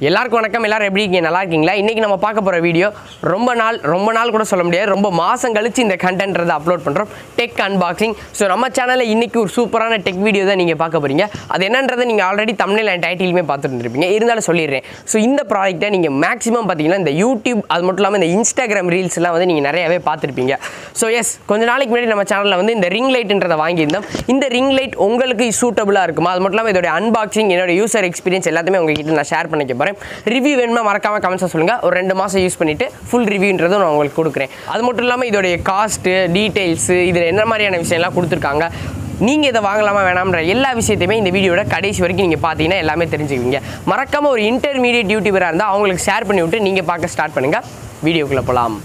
எல்லாருக்கும் வணக்கம் எல்லாரும் எப்படி இருக்கீங்க நல்லா இருக்கீங்களா இன்றைக்கி நம்ம பார்க்க போகிற வீடியோ ரொம்ப நாள் ரொம்ப நாள் கூட சொல்ல முடியாது ரொம்ப மாதம் கழிச்சு இந்த கண்டென்ட்றதை அப்லோட் பண்ணுறோம் டெக் அன்பாக்சிங் ஸோ நம்ம சேனலில் இன்றைக்கி ஒரு சூப்பரான டெக் வீடியோ தான் நீங்கள் பார்க்க போகிறீங்க அது என்னன்றதை நீங்கள் ஆல்ரெடி தமிழில் அண்ட் டைட்டிலுமே பார்த்துட்டு இருந்திருப்பீங்க இருந்தாலும் சொல்லிடுறேன் ஸோ இந்த ப்ராடக்ட்டை நீங்கள் மேக்ஸிமம் பார்த்தீங்கன்னா இந்த யூடியூப் அது மட்டும் இல்லாமல் இந்த இன்ஸ்டாகிராம் ரீல்ஸ்லாம் வந்து நீங்கள் நிறையவே பார்த்துருப்பீங்க ஸோ எஸ் கொஞ்ச நாளைக்கு முன்னாடி நம்ம சேனலில் வந்து இந்த ரிங் லைட்ன்றதை வாங்கியிருந்தோம் இந்த ரிங் லைட் உங்களுக்கு சூட்டபுளாக இருக்குமா அது மட்டும் இல்லாமல் இதோட அன்பாக்சிங் என்னோட யூசர் எக்ஸ்பீரியன்ஸ் எல்லாத்தையுமே உங்ககிட்ட நான் ஷேர் பண்ணிக்க போகிறேன் ரிவ்யூ வேணுமா மறக்காம கமெண்ட்ஸாக சொல்லுங்கள் ஒரு ரெண்டு மாதம் யூஸ் பண்ணிவிட்டு ஃபுல் ரிவ்யூன்றதும் நான் உங்களுக்கு கொடுக்குறேன் அது மட்டும் இல்லாமல் இதோடைய காஸ்ட்டு டீட்டெயில்ஸு இதில் என்ன மாதிரியான விஷயம்லாம் கொடுத்துருக்காங்க நீங்கள் இதை வாங்கலாமா வேணாம்ன்ற எல்லா விஷயத்தையுமே இந்த வீடியோட கடைசி வரைக்கும் நீங்கள் பார்த்தீங்கன்னா எல்லாமே தெரிஞ்சுக்குவீங்க மறக்காமல் ஒரு இன்டர்மீடியட் யூடியூபராக இருந்தால் அவங்களுக்கு ஷேர் பண்ணி விட்டு நீங்கள் பார்க்க ஸ்டார்ட் பண்ணுங்கள் வீடியோக்குள்ளே போகலாம்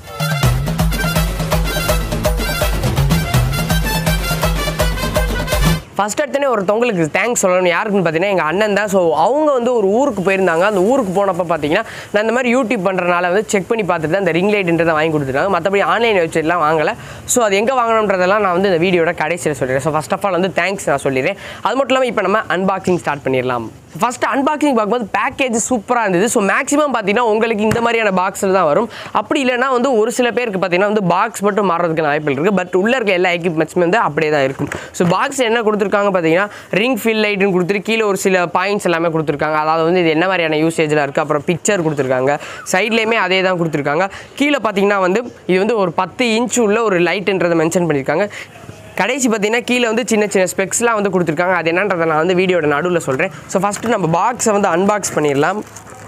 ஃபஸ்ட் எடுத்தனே ஒருத்தவங்களுக்கு தேங்க்ஸ் சொல்லணும் யாருக்குன்னு பார்த்தீங்கன்னா எங்கள் அண்ணன் தான் ஸோ அவங்க வந்து ஒரு ஊருக்கு போயிருந்தாங்க அந்த ஊருக்கு போனப்போ பார்த்தீங்கன்னா நான் இந்த மாதிரி யூடியூப் பண்ணுறனால வந்து செக் பண்ணி பார்த்துட்டு தான் இந்த ரிங் லைட்ன்றதை வாங்கி கொடுத்துருக்காங்க மற்றபடி ஆன்லைன் வெப்சைட்லாம் வாங்கலை ஸோ அது எங்கே வாங்கணுன்றதெல்லாம் நான் வந்து இந்த வீடியோட கடைசியில் சொல்லிடுறேன் ஸோ ஃபஸ்ட் ஆஃப் ஆல் வந்து தேங்க்ஸ் நான் சொல்லிடுறேன் அது மட்டும் இல்லாமல் இப்போ நம்ம அன்பாக்சிங் ஸ்டார்ட் பண்ணிடலாம் ஃபஸ்ட்டு அன்பாக்சிங் பார்க்கும்போது பேக்கேஜ் சூப்பராக இருந்தது ஸோ மேக்ஸிமம் பார்த்தீங்கன்னா உங்களுக்கு இந்த மாதிரியான பாக்ஸில் தான் வரும் அப்படி இல்லைன்னா வந்து ஒரு சில பேருக்கு பார்த்தீங்கன்னா வந்து பாக்ஸ் மட்டும் மாறதுக்கான வாய்ப்புகள் இருக்குது பட் உள்ளே இருக்க எல்லா எக்யூப்மெண்ட்ஸுமே வந்து அப்படியே தான் இருக்கும் ஸோ பாக்ஸ் என்ன கொடுத்துருக்காங்க பார்த்தீங்கன்னா ரிங் ஃபில் லைட்னு கொடுத்துட்டு கீழே ஒரு சில பாயிண்ட்ஸ் எல்லாமே கொடுத்துருக்காங்க அதாவது வந்து இது என்ன மாதிரியான யூசேஜில் இருக்குது அப்புறம் பிக்சர் கொடுத்துருக்காங்க சைட்லேயுமே அதே தான் கொடுத்துருக்காங்க கீழே பார்த்தீங்கன்னா வந்து இது வந்து ஒரு பத்து இன்ச் உள்ள ஒரு லைட்டுன்றதை மென்ஷன் பண்ணியிருக்காங்க கடைசி பார்த்தீங்கன்னா கீழே வந்து சின்ன சின்ன ஸ்பெக்ஸ்லாம் வந்து கொடுத்துருக்காங்க அது என்னன்றதை நான் வந்து வீடியோட நடுவில் சொல்கிறேன் ஸோ ஃபஸ்ட்டு நம்ம பாக்ஸை வந்து அன்பாக்ஸ் பண்ணிடலாம்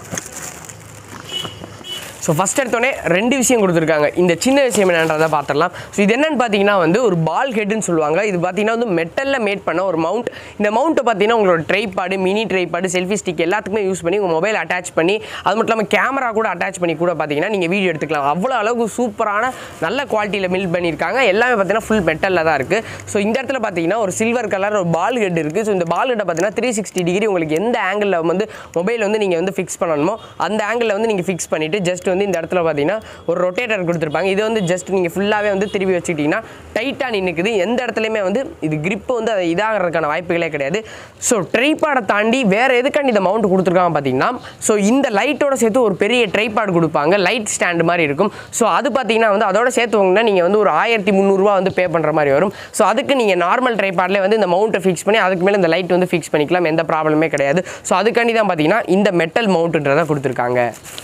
ஸோ ஃபஸ்ட் எடுத்தோடனே ரெண்டு விஷயம் கொடுத்துருக்காங்க இந்த சின்ன விஷயம் என்னன்றதை பார்த்துடலாம் ஸோ இது என்னன்னு பார்த்தீங்கன்னா வந்து ஒரு பால் ஹெட்னு சொல்லுவாங்க இது பார்த்தீங்கன்னா வந்து மெட்டலில் மேட் பண்ண ஒரு மவுண்ட் இந்த மவுண்ட்டை பார்த்தீங்கன்னா உங்களோட tripod mini tripod selfie stick எல்லாத்துக்குமே யூஸ் பண்ணி உங்கள் மொபைல் அட்டாச் பண்ணி அது மட்டும் இல்லாமல் கேமரா கூட அட்டாச் பண்ணி கூட பார்த்தீங்கன்னா நீங்கள் வீடியோ எடுத்துக்கலாம் அவ்வளோ அளவுக்கு சூப்பரான நல்ல குவாலிட்டியில் மில் பண்ணியிருக்காங்க எல்லாமே பார்த்தீங்கன்னா ஃபுல் மெட்டலில் தான் இருக்குது ஸோ இந்த இடத்துல பார்த்தீங்கன்னா ஒரு சில்வர் கலர் ஒரு பால் ஹெட் இருக்குது ஸோ இந்த பால் ஹெட்டை பார்த்தீங்கன்னா த்ரீ சிக்ஸ்டி டிகிரி உங்களுக்கு எந்த ஆங்கிளில் வந்து மொபைல் வந்து நீங்கள் வந்து ஃபிக்ஸ் பண்ணணுமோ அந்த ஆங்கிளில் வந்து நீங்கள் ஃபிக்ஸ் பண்ணிவிட்டு ஜஸ்ட் வந்து இந்த இடத்துல பார்த்தீங்கன்னா ஒரு ரொட்டேட்டர் கொடுத்துருப்பாங்க இது வந்து ஜஸ்ட் நீங்கள் ஃபுல்லாகவே வந்து திருப்பி வச்சுக்கிட்டிங்கன்னா டைட்டாக நின்றுக்குது எந்த இடத்துலையுமே வந்து இது grip வந்து அது இதாகிறதுக்கான வாய்ப்புகளே கிடையாது ஸோ ட்ரைபாடை தாண்டி வேறு எதுக்காண்டி இந்த மவுண்ட் கொடுத்துருக்காங்க பார்த்தீங்கன்னா ஸோ இந்த லைட்டோட சேர்த்து ஒரு பெரிய ட்ரைபாட் கொடுப்பாங்க லைட் ஸ்டாண்டு மாதிரி இருக்கும் ஸோ அது பார்த்தீங்கன்னா வந்து அதோட சேர்த்து வாங்கினா நீங்கள் வந்து ஒரு ஆயிரத்தி முந்நூறுரூவா வந்து பே பண்ணுற மாதிரி வரும் ஸோ அதுக்கு நீங்கள் நார்மல் ட்ரைபாட்லேயே வந்து இந்த மவுண்ட்டை ஃபிக்ஸ் பண்ணி அதுக்கு மேலே இந்த லைட் வந்து ஃபிக்ஸ் பண்ணிக்கலாம் எந்த ப்ராப்ளமே கிடையாது ஸோ அதுக்காண்டி தான் பார்த்தீங்கன்னா இந்த மெட்டல் மவுண்ட்டுன்றதை கொடுத்துருக்காங்க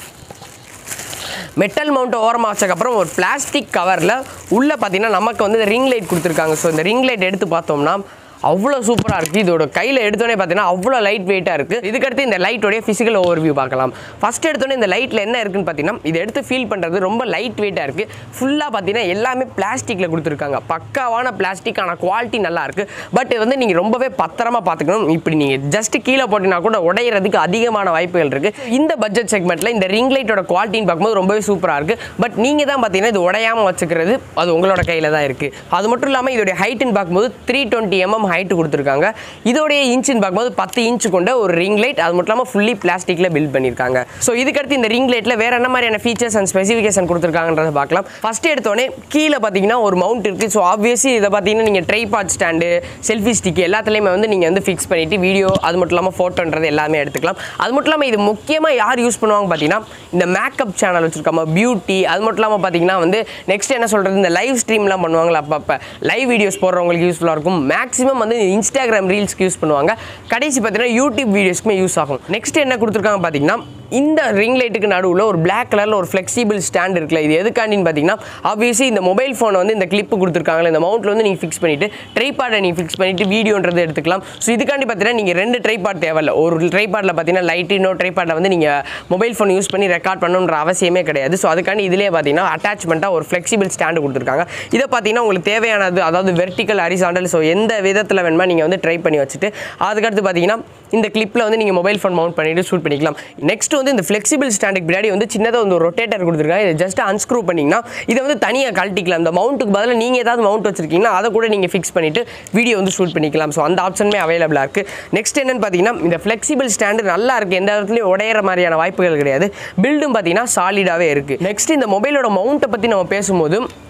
மெட்டல் மவுண்ட்டை ஓரமாக வச்சக்கப்புறம் ஒரு பிளாஸ்டிக் கவரில் உள்ளே பார்த்தீங்கன்னா நமக்கு வந்து இந்த ரிங் லைட் கொடுத்துருக்காங்க ஸோ இந்த ரிங் லைட் எடுத்து பார்த்தோம்னா அவ்வளோ சூப்பராக இருக்குது இதோட கையில் எடுத்தோடனே பார்த்தீங்கன்னா அவ்வளோ லைட் வெயிட்டாக இருக்குது இதுக்கடுத்து இந்த லைட்டோடைய ஃபிசிக்கல் ஓவர்வியூ பார்க்கலாம் ஃபஸ்ட் எடுத்தோடனே இந்த லைட்டில் என்ன இருக்குன்னு பார்த்தீங்கன்னா இதை எடுத்து ஃபீல் பண்ணுறது ரொம்ப லைட் வெயிட்டாக இருக்குது ஃபுல்லாக பார்த்தீங்கன்னா எல்லாமே பிளாஸ்டிக்கில் கொடுத்துருக்காங்க பக்காவான பிளாஸ்டிக்கான குவாலிட்டி நல்லா இருக்குது பட் இது வந்து நீங்கள் ரொம்பவே பத்திரமா பார்த்துக்கணும் இப்படி நீங்கள் ஜஸ்ட் கீழே போட்டிங்கன்னா கூட உடையிறதுக்கு அதிகமான வாய்ப்புகள் இருக்குது இந்த பட்ஜெட் செக்மெண்ட்டில் இந்த ரிங் லைட்டோட குவாலிட்டின்னு பார்க்கும்போது ரொம்பவே சூப்பராக இருக்குது பட் நீங்கள் தான் பார்த்தீங்கன்னா இது உடையாமல் வச்சுக்கிறது அது உங்களோட கையில் தான் இருக்குது அது மட்டும் இல்லாமல் இதோடைய ஹைட்டுன்னு பார்க்கும்போது த்ரீ டுவெண்ட்டி எம்எம் ஹைட்டு கொடுத்துருக்காங்க இதோடைய இன்ச்சுன்னு பார்க்கும்போது பத்து இன்ச்சு கொண்ட ஒரு ரிங் லைட் அது மட்டும் இல்லாமல் ஃபுல்லி பிளாஸ்டிக்கில் பில்ட் பண்ணியிருக்காங்க ஸோ இதுக்கடுத்து இந்த ரிங் லைட்டில் வேறு என்ன மாதிரியான ஃபீச்சர்ஸ் அண்ட் ஸ்பெசிஃபிகேஷன் கொடுத்துருக்காங்கன்றத பார்க்கலாம் ஃபஸ்ட்டு எடுத்தோடனே கீழே பார்த்தீங்கன்னா ஒரு மவுண்ட் இருக்குது ஸோ ஆப்வியஸ்லி இதை பார்த்தீங்கன்னா நீங்கள் ட்ரைபாட் ஸ்டாண்டு செல்ஃபி ஸ்டிக் எல்லாத்துலேயுமே வந்து நீங்கள் வந்து ஃபிக்ஸ் பண்ணிவிட்டு வீடியோ அது மட்டும் இல்லாமல் ஃபோட்டோன்றது எல்லாமே எடுத்துக்கலாம் அது மட்டும் இல்லாமல் இது முக்கியமாக யார் யூஸ் பண்ணுவாங்க பார்த்தீங்கன்னா இந்த மேக்கப் சேனல் வச்சுருக்காம பியூட்டி அது மட்டும் இல்லாமல் பார்த்தீங்கன்னா வந்து நெக்ஸ்ட் என்ன சொல்கிறது இந்த லைவ் ஸ்ட்ரீம்லாம் பண்ணுவாங்களா அப்பப்போ லைவ் வீடியோஸ் போடுறவங்களுக்கு யூஸ்ஃபுல்லாக இருக்கும் மேக்ஸிமம் வந்து இன்ஸ்டாகிராம் ரீல்ஸ்க்கு யூஸ் பண்ணுவாங்க கடைசி பார்த்தீங்கன்னா யூடியூப் வீடியோஸ்க்குமே யூஸ் ஆகும் நெக்ஸ்ட் என்ன கொடுத்துருக்காங்க பார்த்தீங்கன்னா இந்த ரிங் லைட்டுக்கு நடுவில் ஒரு Black கலரில் ஒரு ஃப்ளெக்சிபிள் ஸ்டாண்ட் இருக்குல்ல இது எதுக்காண்டின்னு பார்த்தீங்கன்னா ஆப்வியஸ்லி இந்த மொபைல் ஃபோனை வந்து இந்த கிளிப்பு கொடுத்துருக்காங்களே இந்த மவுண்ட்டில் வந்து நீங்கள் ஃபிக்ஸ் பண்ணிவிட்டு ட்ரைபாடை நீங்கள் ஃபிக்ஸ் பண்ணிவிட்டு வீடியோன்றது எடுத்துக்கலாம் ஸோ இதுக்காண்டி பார்த்தீங்கன்னா நீங்கள் ரெண்டு ட்ரைபாட் தேவையில்ல ஒரு ட்ரைபாடில் பார்த்தீங்கன்னா லைட்டு இன்னொரு ட்ரைபாடில் வந்து நீங்கள் மொபைல் ஃபோன் யூஸ் பண்ணி ரெக்கார்ட் பண்ணணுன்ற அவசியமே கிடையாது ஸோ அதுக்காண்டி இதிலே பார்த்தீங்கன்னா அட்டாச்மெண்ட்டாக ஒரு ஃப்ளெக்சிபிள் ஸ்டாண்டு கொடுத்துருக்காங்க இதை பார்த்தீங்கன்னா உங்களுக்கு தேவையானது அதாவது வெர்டிக்கல் ஹரிசாண்டல் ஸோ எந்த விதத்தில் வேணுமா நீங்கள் வந்து ட்ரை பண்ணி வச்சுட்டு அதுக்கடுத்து பார்த்தீங்கன்னா இந்த கிளிப்பில் வந்து நீங்கள் மொபைல் ஃபோன் மவுண்ட் பண்ணிட்டு ஷூட் பண்ணிக்கலாம் நெக்ஸ்ட் வந்து இந்த ஃப்ளெக்சிபிள் ஸ்டாண்டுக்கு பின்னாடி வந்து சின்னதாக வந்து ஒரு ரொட்டேட்டர் கொடுத்துருக்காங்க இதை ஜஸ்ட் அன்ஸ்க்ரூ பண்ணிங்கன்னா இதை வந்து தனியாக கழட்டிக்கலாம் இந்த மவுண்ட்டுக்கு பதிலாக நீங்கள் ஏதாவது மவுண்ட் வச்சிருக்கீங்கன்னா அதை கூட நீங்கள் ஃபிக்ஸ் பண்ணிவிட்டு வீடியோ வந்து ஷூட் பண்ணிக்கலாம் ஸோ அந்த ஆப்ஷனுமே அவைலபிளாக இருக்குது நெக்ஸ்ட் என்னன்னு பார்த்தீங்கன்னா இந்த ஃப்ளெக்சிபிள் ஸ்டாண்டு நல்லா இருக்குது எந்த இடத்துலையும் உடையிற மாதிரியான வாய்ப்புகள் கிடையாது பில்டும் பார்த்தீங்கன்னா சாலிடாகவே இருக்குது நெக்ஸ்ட் இந்த மொபைலோட மவுண்ட்டை பற்றி நம்ம பேசும்போது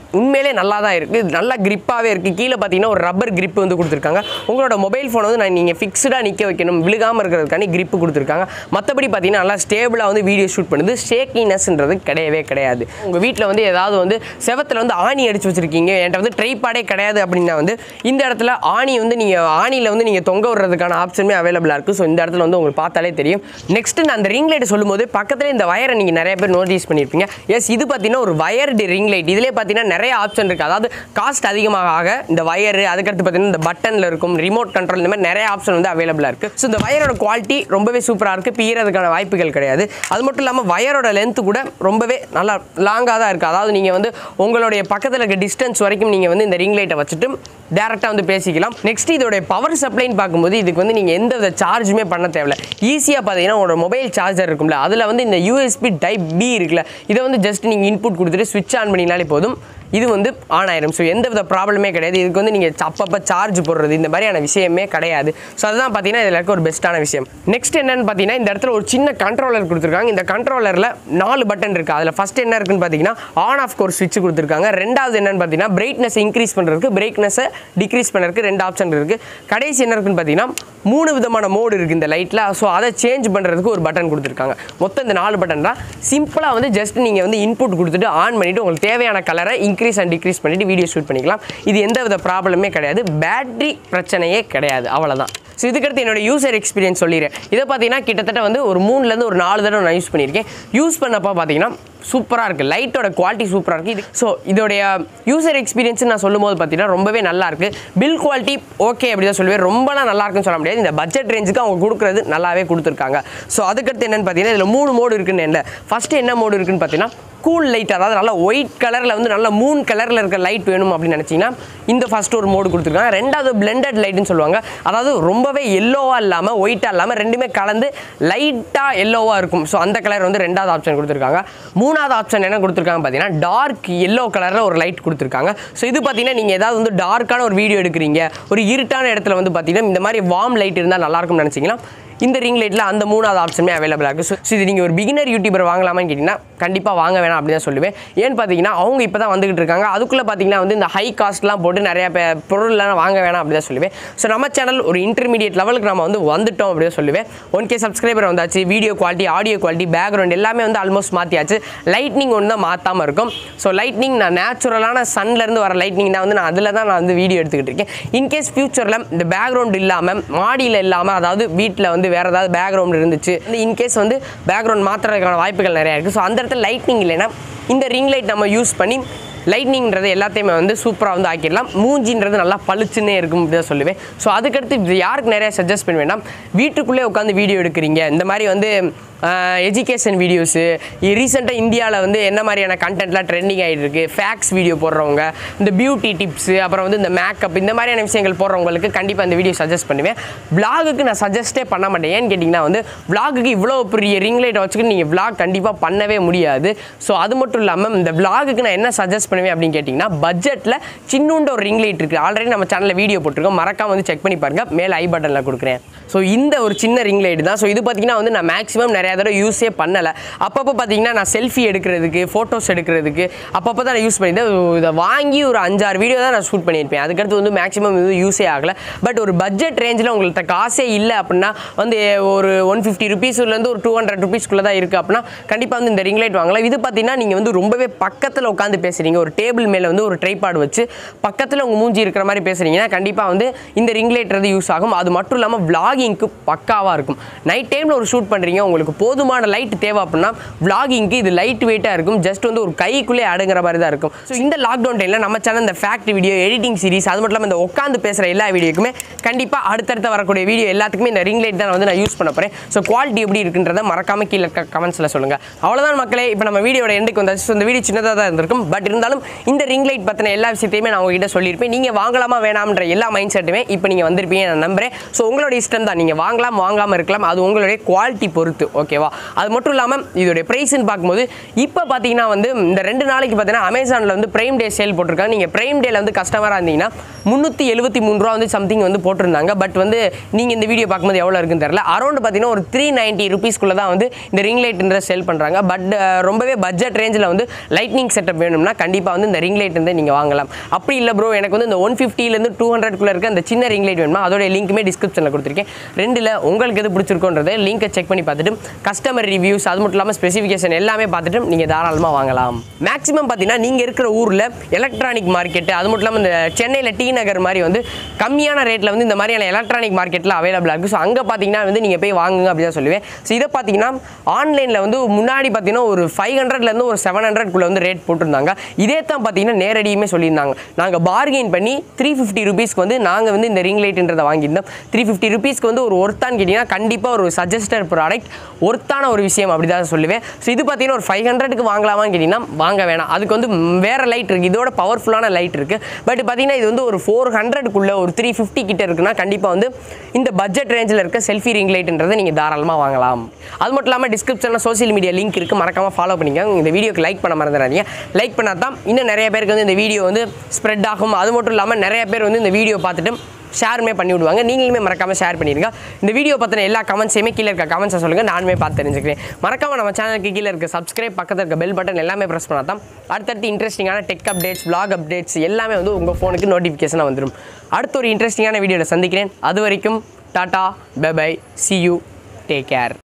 உண்மையிலே நல்லா தான் இருக்குது இது நல்லா கிரிப்பாகவே இருக்குது கீழே பார்த்தீங்கன்னா ஒரு ரப்பர் grip வந்து கொடுத்துருக்காங்க உங்களோட மொபைல் ஃபோனை வந்து நான் நீங்கள் ஃபிக்ஸ்டாக நிற்க வைக்கணும் விழுகாமல் இருக்கிறதுக்காண்டி grip கொடுத்துருக்காங்க மற்றபடி பார்த்தீங்கன்னா நல்லா ஸ்டேபிளாக வந்து வீடியோ ஷூட் பண்ணுது ஷேக்கினஸ்ன்றது கிடையவே கிடையாது உங்கள் வீட்டில் வந்து ஏதாவது வந்து செவத்தில் வந்து ஆணி அடிச்சு வச்சிருக்கீங்க என்கிட்ட வந்து ட்ரைபாடே கிடையாது அப்படின்னா வந்து இந்த இடத்துல ஆணி வந்து நீங்கள் ஆணியில் வந்து நீங்கள் தொங்க விடுறதுக்கான ஆப்ஷனுமே அவைலபிளாக இருக்குது ஸோ இந்த இடத்துல வந்து உங்களுக்கு பார்த்தாலே தெரியும் நெக்ஸ்ட் நான் அந்த ரிங் லைட் சொல்லும்போது பக்கத்துல இந்த வயரை நீங்கள் நிறைய பேர் நோட்டீஸ் பண்ணியிருப்பீங்க எஸ் இது பார்த்தீங்கன்னா ஒரு வயர்டு ரிங் லைட் இதிலே பார்த்தீங்கன்னா நிறைய ஆப்ஷன் இருக்குது அதாவது காஸ்ட் அதிகமாக ஆக இந்த வயரு அதுக்கடுத்து பார்த்தீங்கன்னா இந்த பட்டனில் இருக்கும் ரிமோட் கண்ட்ரோல் இந்த மாதிரி நிறைய ஆப்ஷன் வந்து அவைலபிளாக இருக்குது ஸோ இந்த வயரோட குவாலிட்டி ரொம்பவே சூப்பராக இருக்குது பியறதுக்கான வாய்ப்புகள் கிடையாது அது மட்டும் இல்லாமல் வயரோட லென்த்து கூட ரொம்பவே நல்லா லாங்காக தான் இருக்குது அதாவது நீங்கள் வந்து உங்களுடைய பக்கத்தில் இருக்க டிஸ்டன்ஸ் வரைக்கும் நீங்கள் வந்து இந்த ரிங் லைட்டை வச்சுட்டு டேரெக்டாக வந்து பேசிக்கலாம் நெக்ஸ்ட் இதோடைய பவர் சப்ளைன்னு பார்க்கும்போது இதுக்கு வந்து நீங்கள் எந்த வித சார்ஜுமே பண்ண தேவையில்ல ஈஸியாக பார்த்தீங்கன்னா உங்களோட மொபைல் சார்ஜர் இருக்கும்ல அதில் வந்து இந்த யூஎஸ்பி டைப் பி இருக்குல்ல இதை வந்து ஜஸ்ட் நீங்கள் இன்புட் கொடுத்துட்டு ஸ்விட்ச் ஆன் பண்ணினாலே போதும் இது வந்து ஆன் ஆயிரும் ஸோ எந்த வித ப்ராப்ளமே கிடையாது இதுக்கு வந்து நீங்கள் அப்பப்போ சார்ஜ் போடுறது இந்த மாதிரியான விஷயமே கிடையாது ஸோ அதுதான் பார்த்தீங்கன்னா இதில் இருக்க ஒரு பெஸ்ட்டான விஷயம் நெக்ஸ்ட் என்னன்னு பார்த்தீங்கன்னா இந்த இடத்துல ஒரு சின்ன கண்ட்ரோலர் கொடுத்துருக்காங்க இந்த கண்ட்ரோலரில் நாலு பட்டன் இருக்குது அதில் ஃபஸ்ட் என்ன இருக்குன்னு பார்த்தீங்கன்னா ஆன் ஆஃப் கோர் ஸ்விட்ச் கொடுத்துருக்காங்க ரெண்டாவது என்னன்னு பார்த்தீங்கன்னா பிரைட்னஸ் இன்க்ரீஸ் பண்ணுறதுக்கு பிரைட்னஸை டிக்ரீஸ் பண்ணுறதுக்கு ரெண்டு ஆப்ஷன் இருக்குது கடைசி என்ன இருக்குன்னு பார்த்தீங்கன்னா மூணு விதமான மோடு இருக்குது இந்த லைட்டில் ஸோ அதை சேஞ்ச் பண்ணுறதுக்கு ஒரு பட்டன் கொடுத்துருக்காங்க மொத்தம் இந்த நாலு பட்டன் தான் சிம்பிளாக வந்து ஜஸ்ட் நீங்கள் வந்து இன்புட் கொடுத்துட்டு ஆன் பண்ணிவிட்டு உங்களுக்கு தேவையான கலரை இன்க்ரீஸ் அண்ட் டிக்ரீஸ் பண்ணிவிட்டு வீடியோ ஷூட் பண்ணிக்கலாம் இது எந்த வித ப்ராப்ளமே கிடையாது பேட்டரி பிரச்சனையே கிடையாது அவ்வளோதான் ஸோ இதுக்கடுத்து என்னோட யூசர் எக்ஸ்பீரியன்ஸ் சொல்லிடுறேன் இதை பார்த்தீங்கன்னா கிட்டத்தட்ட வந்து ஒரு மூணுலேருந்து ஒரு நாலு தடவை நான் யூஸ் பண்ணியிருக்கேன் யூஸ் பண்ணப்போ பார்த்தீங்கன்னா சூப்பராக இருக்குது லைட்டோட குவாலிட்டி சூப்பராக இருக்குது இது ஸோ இதோடைய யூசர் எக்ஸ்பீரியன்ஸ் நான் சொல்லும்போது பார்த்தீங்கன்னா ரொம்பவே நல்லா இருக்குது பில் குவாலிட்டி ஓகே அப்படி தான் சொல்லுவேன் ரொம்பலாம் நல்லா இருக்குன்னு சொல்ல முடியாது இந்த பட்ஜெட் ரேஞ்சுக்கு அவங்க கொடுக்குறது நல்லாவே கொடுத்துருக்காங்க ஸோ அதுக்கடுத்து என்னென்னு பார்த்தீங்கன்னா இதில் மூணு மோடு இருக்குன்னு என்ன ஃபஸ்ட்டு என்ன மோடு இருக்குன்னு பார்த்தீங்கன்னா கூல் லைட் அதாவது நல்லா ஒயிட் கலரில் வந்து நல்ல மூன் கலரில் இருக்க லைட் வேணும் அப்படின்னு நினச்சிங்கன்னா இந்த ஃபர்ஸ்ட் ஒரு மோடு கொடுத்துருக்காங்க ரெண்டாவது பிளெண்டட் லைட்னு சொல்லுவாங்க அதாவது ரொம்பவே எல்லோவாக இல்லாமல் ஒயிட்டாக இல்லாமல் ரெண்டுமே கலந்து லைட்டாக எல்லோவாக இருக்கும் ஸோ அந்த கலர் வந்து ரெண்டாவது ஆப்ஷன் கொடுத்துருக்காங்க மூணாவது ஆப்ஷன் என்ன கொடுத்துருக்காங்க பார்த்தீங்கன்னா டார்க் எல்லோ கலரில் ஒரு லைட் கொடுத்துருக்காங்க ஸோ இது பார்த்தீங்கன்னா நீங்கள் ஏதாவது வந்து டார்க்கான ஒரு வீடியோ எடுக்கிறீங்க ஒரு இருட்டான இடத்துல வந்து பார்த்தீங்கன்னா இந்த மாதிரி வார்ம் லைட் இருந்தால் நல்லாயிருக்கும்னு நினச்சிங்கன்னா இந்த ரிங் லைட்டில் அந்த மூணாவது ஆப்ஷனுமே அவைலபிளாக இருக்குது ஸோ இது நீங்கள் ஒரு பிகினர் யூடியூபர் வாங்கலாமான்னு கேட்டிங்கன்னா கண்டிப்பாக வாங்க வேணாம் அப்படி தான் சொல்லுவேன் ஏன்னு பார்த்தீங்கன்னா அவங்க இப்போ தான் வந்துகிட்டு இருக்காங்க அதுக்குள்ளே பார்த்தீங்கன்னா வந்து இந்த ஹை காஸ்ட்லாம் போட்டு நிறைய பே பொருள்லாம் வாங்க வேணாம் அப்படி தான் சொல்லுவேன் ஸோ நம்ம சேனல் ஒரு இன்டர்மீடியட் லெவலுக்கு நம்ம வந்து வந்துட்டோம் அப்படி தான் சொல்லுவேன் ஒன் கே சப்ஸ்கிரைபர் வந்தாச்சு video quality audio quality background எல்லாமே வந்து ஆல்மோஸ்ட் மாற்றியாச்சு லைட்னிங் ஒன்று தான் மாற்றாமல் இருக்கும் ஸோ லைட்னிங் நான் நேச்சுரலான சன்லேருந்து வர லைட்னிங் தான் வந்து நான் அதில் தான் நான் வந்து வீடியோ எடுத்துக்கிட்டு இருக்கேன் இன்கேஸ் ஃபியூச்சரில் இந்த பேக்ரவுண்ட் இல்லாமல் மாடியில் இல்லாமல் அதாவது வீட்டில் வந்து வேறு ஏதாவது பேக்ரவுண்ட் இருந்துச்சு இன்கேஸ் வந்து பேக்ரவுண்ட் மாற்றுறதுக்கான வாய்ப்புகள் நிறையா இருக்குது ஸோ அந்த இடத்துல லைட்னிங் இல்லைன்னா இந்த ரிங் லைட் நம்ம யூஸ் பண்ணி லைட்னிங்கிறது எல்லாத்தையுமே வந்து சூப்பராக வந்து ஆக்கிடலாம் மூஞ்சின்றது நல்லா பளிச்சுன்னே இருக்கும் அப்படி தான் சொல்லுவேன் ஸோ அதுக்கடுத்து இது யாருக்கு நிறைய சஜஸ்ட் பண்ணுவேன்னா வீட்டுக்குள்ளே உட்காந்து வீடியோ எடுக்கிறீங்க இந்த மாதிரி வந்து எஜுகேஷன் வீடியோஸு ரீசெண்டாக இந்தியாவில் வந்து என்ன மாதிரியான கண்டென்ட்லாம் ட்ரெண்டிங் ஆகிட்டு இருக்கு ஃபேக்ஸ் வீடியோ போடுறவங்க இந்த பியூட்டி டிப்ஸு அப்புறம் வந்து இந்த மேக்கப் இந்த மாதிரியான விஷயங்கள் போடுறவங்களுக்கு கண்டிப்பாக இந்த வீடியோ சஜஸ்ட் பண்ணுவேன் விலாகுக்கு நான் சஜஸ்ட்டே பண்ண மாட்டேன் ஏன்னு கேட்டிங்கன்னா வந்து விலாகுக்கு இவ்வளோ பெரிய ரிங் லைட்டை வச்சுக்கிட்டு நீங்கள் விலாக் கண்டிப்பாக பண்ணவே முடியாது ஸோ அது மட்டும் இல்லாமல் இந்த விலாகுக்கு நான் என்ன சஜஸ்ட் பண்ணுவேன் அப்படின்னு கேட்டிங்கன்னா பட்ஜெட்டில் சின்னூண்ட ஒரு ரிங் லைட் இருக்குது ஆல்ரெடி நம்ம சேனலில் வீடியோ போட்டிருக்கோம் மறக்காம வந்து செக் பண்ணி பாருங்கள் மேலே ஐ பட்டனில் கொடுக்குறேன் ஸோ இந்த ஒரு சின்ன ரிங் லைட் தான் ஸோ இது பார்த்தீங்கன்னா வந்து நான் மேக்ஸிமம் நிறைய தடவை யூஸே பண்ணலை அப்பப்போ பார்த்தீங்கன்னா நான் செல்ஃபி எடுக்கிறதுக்கு ஃபோட்டோஸ் எடுக்கிறதுக்கு அப்பப்போ தான் நான் யூஸ் பண்ணியிருந்தேன் இதை வாங்கி ஒரு அஞ்சாறு வீடியோ தான் நான் ஷூட் பண்ணியிருப்பேன் அதுக்கடுத்து வந்து மேக்ஸிமம் இது யூஸே ஆகலை பட் ஒரு பட்ஜெட் ரேஞ்சில் உங்கள்கிட்ட காசே இல்லை அப்படின்னா வந்து ஒரு ஒன் ஃபிஃப்டி ருபீஸ்லேருந்து ஒரு டூ ஹண்ட்ரட் ருபீஸ்க்குள்ளே தான் இருக்குது அப்படின்னா கண்டிப்பாக வந்து இந்த ரிங் லைட் வாங்கலாம் இது பார்த்தீங்கன்னா நீங்கள் வந்து ரொம்பவே பக்கத்தில் உட்காந்து பேசுகிறீங்க ஒரு டேபிள் மேலே வந்து ஒரு ட்ரைபாட் வச்சு பக்கத்தில் உங்கள் மூஞ்சி இருக்கிற மாதிரி பேசுகிறீங்கன்னா கண்டிப்பாக வந்து இந்த ரிங் லைட்றது யூஸ் ஆகும் அது மட்டும் இல்லாமல் vloggingக்கு பக்காவாக இருக்கும் நைட் டைமில் ஒரு ஷூட் பண்ணுறீங்க உங்களுக்கு போதுமான லைட் தேவை அப்படின்னா vloggingக்கு இது லைட் வெயிட்டாக இருக்கும் ஜஸ்ட் வந்து ஒரு கைக்குள்ளே அடங்குற மாதிரி தான் இருக்கும் ஸோ இந்த லாக்டவுன் டைமில் நம்ம சேனல் இந்த ஃபேக்ட் வீடியோ எடிட்டிங் சீரிஸ் அது மட்டும் இல்லாமல் இந்த உட்காந்து பேசுகிற எல்லா வீடியோக்குமே கண்டிப்பாக அடுத்தடுத்த வரக்கூடிய வீடியோ எல்லாத்துக்குமே இந்த ரிங் லைட் தான் வந்து நான் யூஸ் பண்ண போகிறேன் ஸோ குவாலிட்டி எப்படி இருக்குன்றத மறக்காம கீழே கமெண்ட்ஸில் சொல்லுங்கள் அவ்வளோதான் மக்களே இப்போ நம்ம வீடியோட எண்டுக்கு வந்தாச்சு ஸோ இந்த வீடியோ சின்னதாக தான் இருந்திருக்கும் பட் இருந்தாலும் இந்த ரிங் லைட் பற்றின எல்லா விஷயத்தையுமே நான் உங்ககிட்ட சொல்லியிருப்பேன் நீங்கள் வாங்கலாமா வேணாம்ன்ற எல்லா மைண்ட் செட்டுமே இப்போ நீங்கள் வந்திருப்பீங்க நான் நம்புறேன் ஸோ உங்களோட இஷ்டம் தான் நீங்கள் வாங்கலாம் வாங்காமல் இருக்கலாம் அது உங்களுடைய குவாலிட்டி பொறுத்து ஓகேவா அது மட்டும் இல்லாமல் இதோடைய ப்ரைஸ்ன்னு பார்க்கும்போது இப்போ பார்த்தீங்கன்னா வந்து இந்த ரெண்டு நாளைக்கு பார்த்தீங்கன்னா அமேசானில் வந்து பிரைம் டே சேல் போட்டிருக்காங்க நீங்கள் பிரைம் டேல வந்து கஸ்டமராக இருந்தீங்கன்னா முந்நூற்றி எழுபத்தி மூணு ரூபா வந்து சம்திங் வந்து போட்டிருந்தாங்க பட் வந்து நீங்கள் இந்த வீடியோ பார்க்கும்போது எவ்வளோ இருக்குன்னு தெரியல அரௌண்ட் பார்த்தீங்கன்னா ஒரு த்ரீ நைன்ட்டி ருபீஸ்க்குள்ளே தான் வந்து இந்த ரிங் லைட்ன்ற சேல் பண்ணுறாங்க பட் ரொம்பவே பட்ஜெட் ரேஞ்சில் வந்து லைட்னிங் செட்டப் வேணும்னா கண்டிப்பாக கண்டிப்பாக வந்து இந்த ரிங் லைட் வந்து நீங்கள் வாங்கலாம் அப்படி இல்லை ப்ரோ எனக்கு வந்து இந்த ஒன் ஃபிஃப்டிலேருந்து டூ ஹண்ட்ரட்குள்ளே இருக்க அந்த சின்ன ரிங் லைட் வேணுமா அதோட லிங்க்குமே டிஸ்கிரிப்ஷனில் கொடுத்துருக்கேன் ரெண்டில் உங்களுக்கு எது பிடிச்சிருக்கோன்றதை லிங்கை செக் பண்ணி பார்த்துட்டு கஸ்டமர் ரிவ்யூஸ் அது மட்டும் இல்லாமல் ஸ்பெசிஃபிகேஷன் எல்லாமே பார்த்துட்டு நீங்கள் தாராளமாக வாங்கலாம் மேக்ஸிமம் பார்த்தீங்கன்னா நீங்கள் இருக்கிற ஊரில் எலக்ட்ரானிக் மார்க்கெட்டு அது மட்டும் இல்லாமல் இந்த சென்னையில் டி நகர் மாதிரி வந்து கம்மியான ரேட்டில் வந்து இந்த மாதிரியான எலக்ட்ரானிக் மார்க்கெட்டில் அவைலபிளாக இருக்குது ஸோ அங்கே பார்த்தீங்கன்னா வந்து நீங்கள் போய் வாங்குங்க அப்படி தான் சொல்லுவேன் ஸோ இதை பார்த்தீங்கன்னா ஆன்லைனில் வந்து முன்னாடி பார்த்தீங்கன்னா ஒரு ஃபைவ் ஹண்ட்ரட்லேருந்து ஒரு செவன் ஹண்ட்ரட்குள்ளே வந்து ரேட் போட்டிருந்தாங்க இதே தான் பார்த்தீங்கன்னா நேரடியுமே சொல்லியிருந்தாங்க நாங்கள் பார்கெயின் பண்ணி த்ரீ ஃபிஃப்டி ருபீஸ்க்கு வந்து நாங்கள் வந்து இந்த ரிங் லைட்டுன்றதை வாங்கியிருந்தோம் த்ரீ ஃபிஃப்டி ருபீஸ்க்கு வந்து ஒரு ஒர்த்தான்னு கேட்டிங்கன்னா கண்டிப்பாக ஒரு சஜஸ்டட் ப்ராடக்ட் ஒர்த்தான ஒரு விஷயம் அப்படி தான் சொல்லுவேன் ஸோ இது பார்த்தீங்கன்னா ஒரு ஃபைவ் ஹண்ட்ரடுக்கு வாங்கலாமான்னு கேட்டிங்கன்னா வாங்க வேணாம் அதுக்கு வந்து ம், வேற லைட் இருக்குது இதோட பவர்ஃபுல்லான லைட் இருக்குது பட் பார்த்தீங்கன்னா இது வந்து ஒரு ஃபோர் ஹண்ட்ரடுக்குள்ளே ஒரு த்ரீ ஃபிஃப்டி கிட்ட இருக்குன்னா கண்டிப்பாக வந்து இந்த பட்ஜெட் ரேஞ்சில் இருக்க செல்ஃபி ரிங் லைட்ன்றதை நீங்கள் தாராளமாக வாங்கலாம் அது மட்டும் இல்லாமல் டிஸ்கிரிப்ஷனில் சோஷியல் மீடியா லிங்க் இருக்குது மறக்காமல் ஃபாலோ பண்ணிக்கோங்க இந்த வீடியோக்கு லைக் பண்ண மறந்துடாதீங்க லைக் பண்ணால் தான் இன்னும் நிறைய பேருக்கு வந்து இந்த வீடியோ வந்து ஸ்ப்ரெட் ஆகும் அது மட்டும் இல்லாமல் நிறைய பேர் வந்து இந்த வீடியோ பார்த்துட்டு ஷேருமே பண்ணி விடுவாங்க நீங்களுமே மறக்காமல் ஷேர் பண்ணிடுங்க இந்த வீடியோ பற்றின எல்லா கமெண்ட்ஸையுமே கீழே இருக்க கமெண்ட்ஸை சொல்லுங்கள் நானுமே பார்த்து தெரிஞ்சுக்கிறேன் மறக்காம நம்ம சேனலுக்கு கீழே இருக்க சப்ஸ்கிரைப் பக்கத்தில் இருக்க பெல் பட்டன் எல்லாமே ப்ரெஸ் பண்ணால் தான் அடுத்தடுத்து இன்ட்ரெஸ்டிங்கான டெக் அப்டேட்ஸ் vlog அப்டேட்ஸ் எல்லாமே வந்து உங்கள் ஃபோனுக்கு நோட்டிஃபிகேஷனாக வந்துடும் அடுத்த ஒரு இன்ட்ரெஸ்டிங்கான வீடியோவில் சந்திக்கிறேன் அது வரைக்கும் tata bye bye see you take care